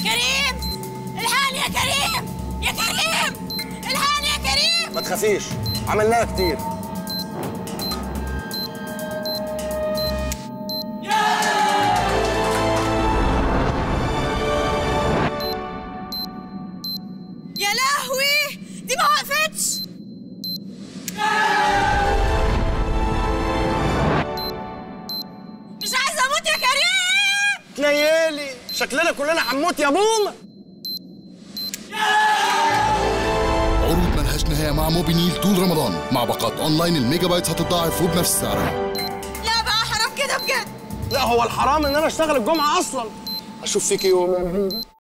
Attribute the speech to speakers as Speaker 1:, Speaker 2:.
Speaker 1: كريم الحقني يا كريم يا كريم الحقني يا كريم
Speaker 2: ما تخافيش عملناها كتير
Speaker 1: يا لهوي دي ما وقفتش مش عايزه اموت يا كريم
Speaker 2: تنيلي شكلنا كلنا هنموت يا بومه
Speaker 3: عروض ملهاش نهاية مع موبينيل طول رمضان مع باقات اونلاين الميجا بايتس هتتضاعف وبنفس سعرها
Speaker 1: لا بقى حرام كده بجد
Speaker 2: لا هو الحرام ان انا اشتغل الجمعه اصلا اشوف فيك يوم يا نهيده